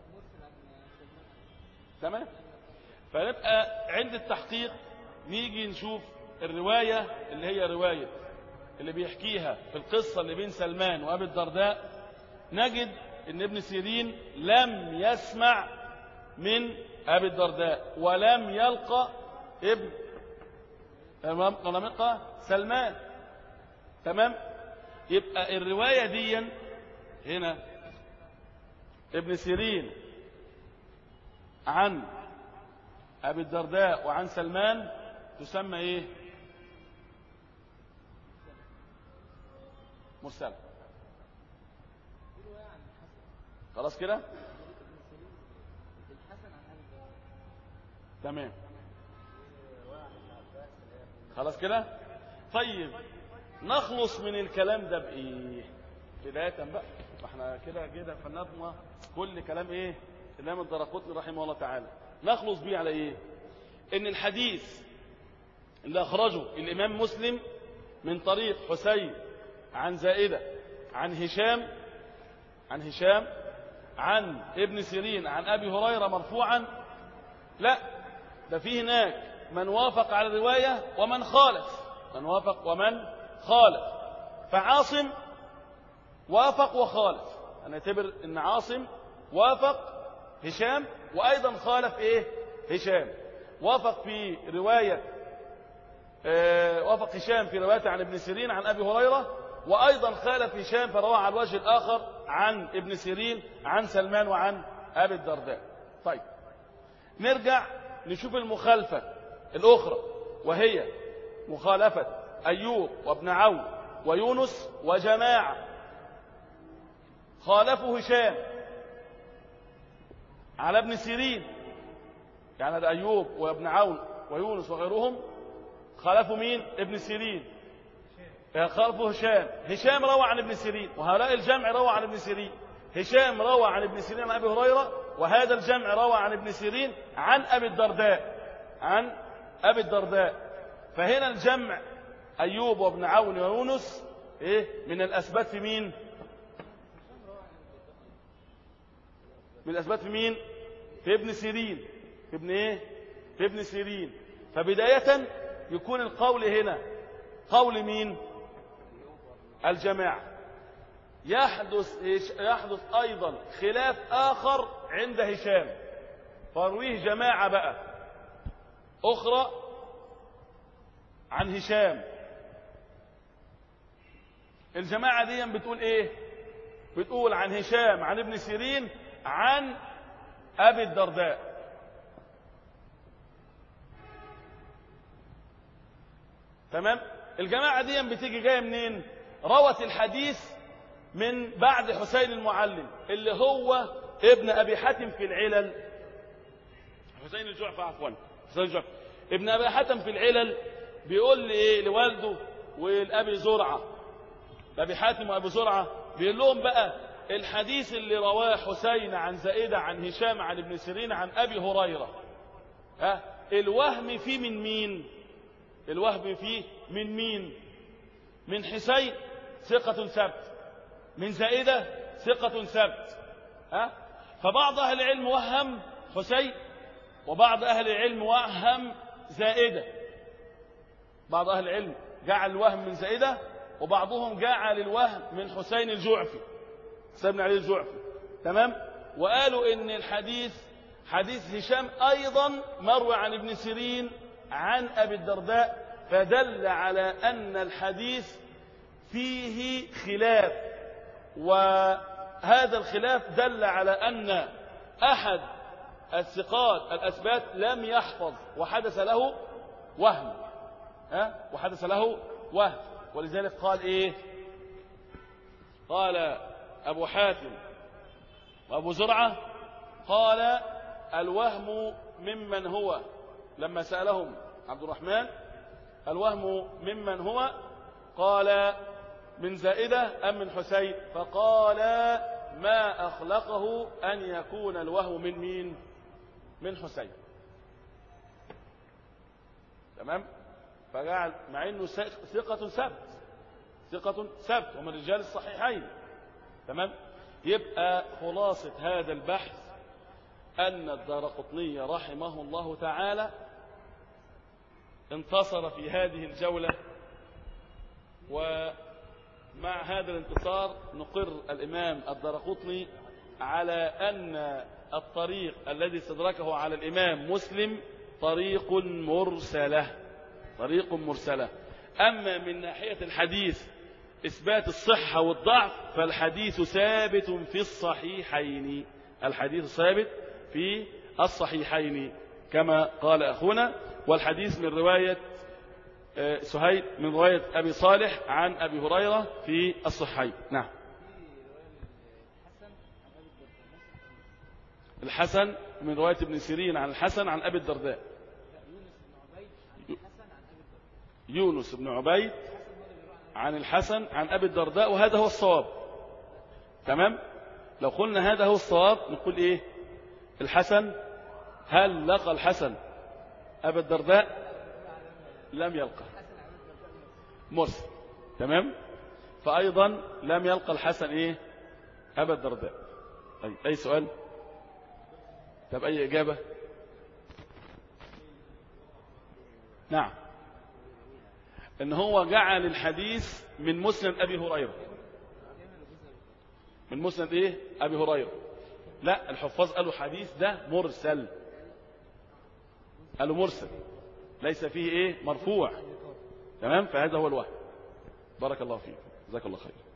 تمام فنبقى عند التحقيق نيجي نشوف الرواية اللي هي رواية اللي بيحكيها في القصة اللي بين سلمان وأبي الدرداء نجد ان ابن سيرين لم يسمع من أبي الدرداء ولم يلقى ابن لم يلقى سلمان تمام يبقى الرواية دي هنا ابن سيرين عن أبي الدرداء وعن سلمان تسمى إيه مرسلة خلاص كده الحسن عن ابي الدرداء تمام خلاص كده طيب نخلص من الكلام ده بإيه بداية بقى ما احنا كده كده فنضمى كل كلام ايه الإمام الدرقطني رحمه الله تعالى نخلص بيه على ايه ان الحديث اللي أخرجه الإمام مسلم من طريق حسين عن زائدة عن هشام عن هشام عن ابن سيرين عن أبي هريرة مرفوعا لا ده في هناك من وافق على الرواية ومن خالف من وافق ومن خالف فعاصم وافق وخالف أنا اعتبر أن عاصم وافق هشام وأيضا خالف إيه هشام وافق في رواية آه وافق هشام في رواية عن ابن سيرين عن أبي هريرة وأيضا خالف هشام فروى على الوجه الآخر عن ابن سيرين عن سلمان وعن أبي الدرداء طيب نرجع نشوف المخالفة الأخرى وهي مخالفة أيوب وابن عون ويونس وجماعة خالفوا هشام على ابن سيرين يعني ده أيوب وابن عون ويونس وغيرهم خالفوا مين ابن سيرين خالفوا هشام هشام روى عن ابن سيرين وهؤلاء الجمع روى عن ابن سيرين هشام روى عن ابن سيرين عن أبي هريرة وهذا الجمع روى عن ابن سيرين عن أبي الدرداء عن أبي الدرداء فهنا الجمع أيوب وابن عون ويونس إيه من الأثبات في مين من الأثبات في مين في ابن سيرين في ابن إيه في ابن سيرين فبداية يكون القول هنا قول مين الجماعة يحدث يحدث أيضا خلاف آخر عند هشام فرويه جماعة بقى أخرى عن هشام الجماعة دي بتقول إيه بتقول عن هشام عن ابن سيرين عن أبي الدرداء تمام الجماعة دي بتيجي جاية منين روت الحديث من بعد حسين المعلم اللي هو ابن أبي حاتم في العلل حسين الجعفة عفوا حسين الجعفة ابن أبي حاتم في العلل بيقول لي إيه لوالده والأبي زرعة أبي حاتم وأبي زرعة بيقول لهم بقى الحديث اللي رواه حسين عن زائدة عن هشام عن ابن سيرين عن أبي هريرة ها الوهم فيه من مين الوهم فيه من مين من حسين ثقة ثبت من زائدة ثقة ثبت ها فبعض أهل العلم وهم حسين وبعض أهل العلم وهم زائدة بعض أهل العلم جعل الوهم من زائدة وبعضهم جعل الوهم من حسين الجعفي حسين بن علي الجعفي تمام وقالوا ان الحديث حديث هشام ايضا مروي عن ابن سيرين عن ابي الدرداء فدل على ان الحديث فيه خلاف وهذا الخلاف دل على ان احد الثقات الاثبات لم يحفظ وحدث له وهم ها وحدث له وهم ولذلك قال ايه قال ابو حاتم وابو زرعه قال الوهم ممن هو لما سالهم عبد الرحمن الوهم ممن هو قال من زائده ام من حسين فقال ما اخلقه ان يكون الوهم من مين من حسين تمام فجعل مع انه ثقة ثبت ثقة ثبت ومن رجال الصحيحين تمام يبقى خلاصة هذا البحث أن الدار قطني رحمه الله تعالى انتصر في هذه الجولة ومع هذا الانتصار نقر الإمام الدار قطني على أن الطريق الذي استدركه على الإمام مسلم طريق مرسله طريق مرسلة أما من ناحية الحديث إثبات الصحة والضعف فالحديث ثابت في الصحيحين الحديث ثابت في الصحيحين كما قال أخونا والحديث من رواية سهيل من رواية أبي صالح عن أبي هريرة في الصحيح نعم الحسن من رواية ابن سيرين عن الحسن عن أبي الدرداء يونس بن عبيد عن الحسن عن أبي الدرداء وهذا هو الصواب تمام لو قلنا هذا هو الصواب نقول إيه الحسن هل لقى الحسن أبا الدرداء لم يلقى مرسل تمام فأيضا لم يلقى الحسن إيه أبا الدرداء طيب أي سؤال طب أي إجابة نعم ان هو جعل الحديث من مسند ابي هريره من مسند ايه ابي هريره لا الحفاظ قالوا حديث ده مرسل قالوا مرسل ليس فيه ايه مرفوع تمام فهذا هو الوهم بارك الله فيك جزاك الله خير